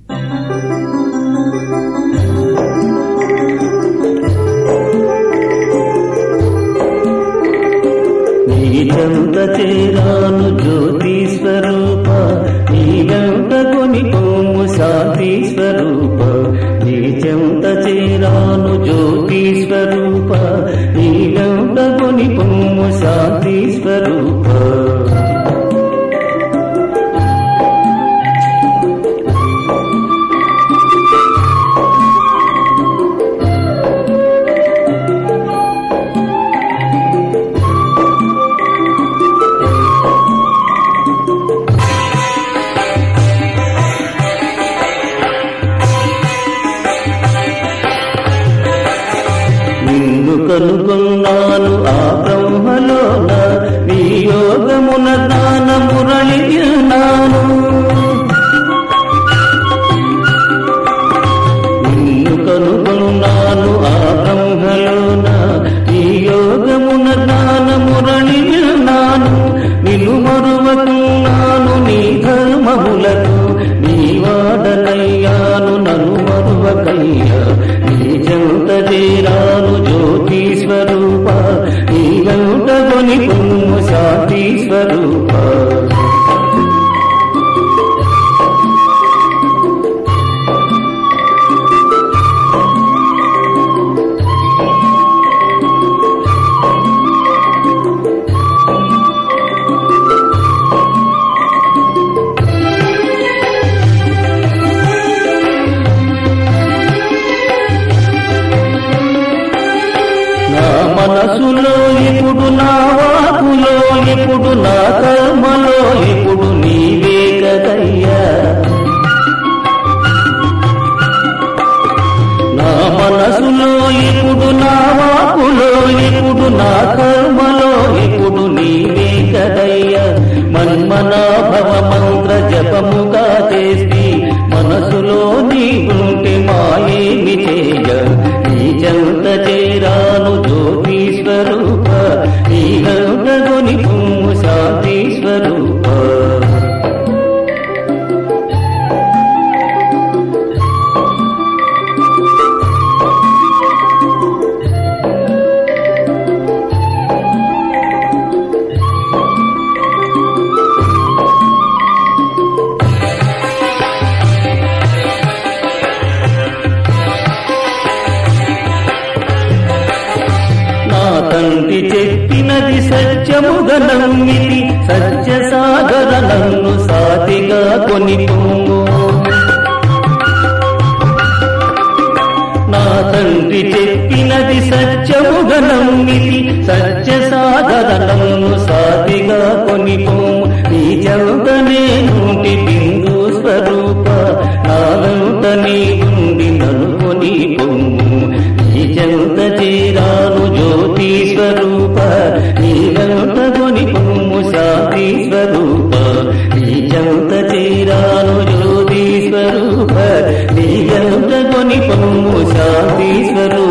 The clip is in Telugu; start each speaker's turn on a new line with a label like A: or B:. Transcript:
A: నీ చెంత చేరాను జ్యోతి స్వరూప నీ వెంట కొని కొమ్ము శాంతి స్వరూప నీ చెంత చేరాను జ్యోతి స్వరూప నీ వెంట కొని కొమ్ము శాంతి స్వరూప నిన్ను కనుగొన్నాను ఆ బ్రహ్మలోన నీ యోగమున జ్ఞాన మురళి విన్నాను నిన్ను కనుగొన్నాను ఆ బ్రహ్మలోన నీ యోగమున జ్ఞాన మురళి విన్నాను నిన్ను మరువకున్నాను నీ ధర్మములకు నీ వాడనయ్యాను నన్ను మరువకయ్యా నీ చెంత చేరాను జ్యోతి స్వరూప నీ వెంట కొని పొమ్ము శాంతి స్వరూప నా మనసులో ఇప్పుడు నా వాకులో ఇప్పుడు నా కర్మలో ఇప్పుడు నీవే కదయ్యా నా మనసులో ఇప్పుడు నా వాకులో ఇప్పుడు నా కర్మలో ఇప్పుడు నీవే కదయ్యా మన్మనాభవ మంత్ర జపముగా చేసి మనసులో నీవుంటే మాయేమి చేయ నీ చెంత చేరాను జ్యోతి స్వరూప నీ గంట కొని పుమ్ము శాంతి స్వరూప నా తండ్రి చెప్పినది సత్యముగ నమ్మితి సత్య సాగర నన్ను సాతిగా కొని పొమ్ము నా తండ్రి చెప్పినది సత్యముగ నమ్మితి సత్య సాగర నన్ను సాతిగా కొని పొమ్ము నీ చెంతనే నుండి బిందు స్వరూప నా వెంట నీ ఉండి నన్ను కొని పొమ్ము నీ చెంత చేరాను జ్యోతి స్వరూప నీ వెంట కొని పొమ్ము శాంతి స్వరూప నీ చెంత చేరాను జ్యోతి స్వరూప నీ వెంట కొని పొమ్ము శాంతి స్వరూప